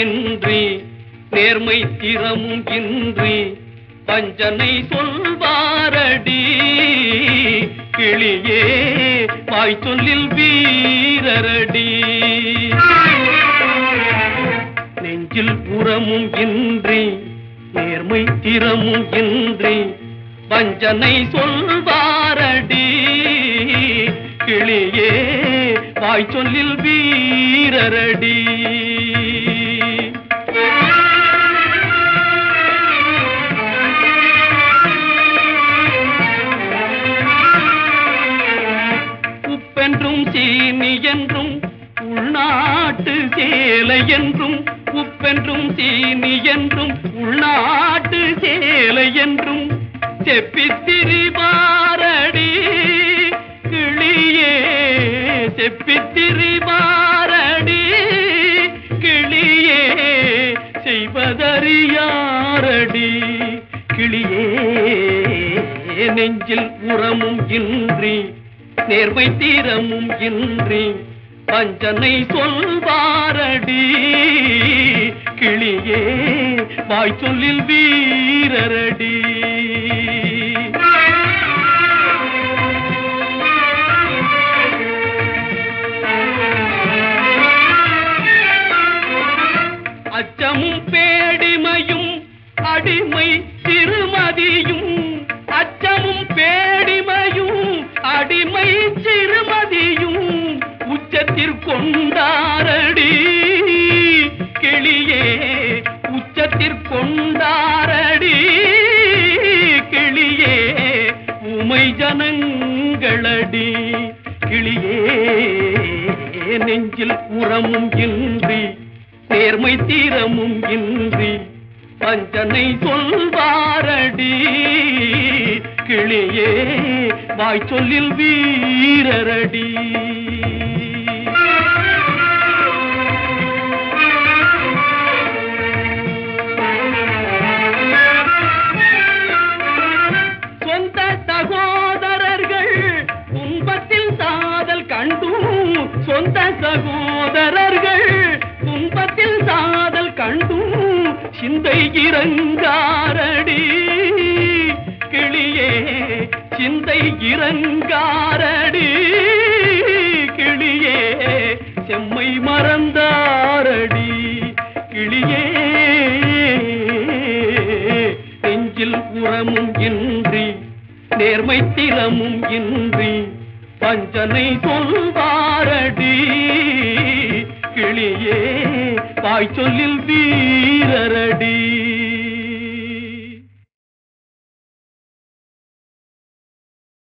இன்றி நேர்மை திறமும் இன்றி பஞ்சனை சொல்வாரடி கிளியே வாய் சொல்லில் வீரரடி நெஞ்சில் புறமும் இன்றி நேர்மை திறமும் இன்றி வஞ்சனை சொல்வாரடி கிளியே வாய் சொல்லில் வீரரடி உப்பென்றும் சீனி என்றும் உள்நாட்டு சேலை என்றும் உப்பென்றும் சீனி என்றும் உள்நாட்டு சேலை என்றும் செப்பித்திரிபாரடி கிளியே செப்பித்திரிபாரடி கிளியே செய்வதறியாரடி கிளியே நெஞ்சில் உரமும் இன்றி நேர்மை தீரமும் இன்றி பஞ்சனை சொல்வாரடி கிளியே வாய் சொல்லில் வீரரடி அச்சமும் பேடிமையும் அடிமை சிறுமதியும் அச்சமும் பேடிமையும் அடிமை சிறுமதியும் உச்சத்திற்கொண்டாரடி கிளியே உச்சத்திற்கொண்டாரடி கிளியே உமை ஜனங்களடி கிளியே நெஞ்சில் உரமும் இன்றி நேர்மை தீரமும் இன்றி பஞ்சனை சொல்வாரடி கிளியே வாய் சொல்லில் வீரரடி சொந்த சகோதரர்கள் துன்பத்தில் சாதல் கண்டும் சொந்த சகோதரர்கள் துன்பத்தில் சாதல் கண்டும் சிந்தை இறங்காரடி கிளியே சிந்தை இறங்காரடி கிளியே செம்மை மறந்தாரடி கிளியே நெஞ்சில் உரமும் இன்றி நேர்மை திறமும் இன்றி பஞ்சனை சொல்வாரடி கிளியே வாய் சொல்லில் வீரரடி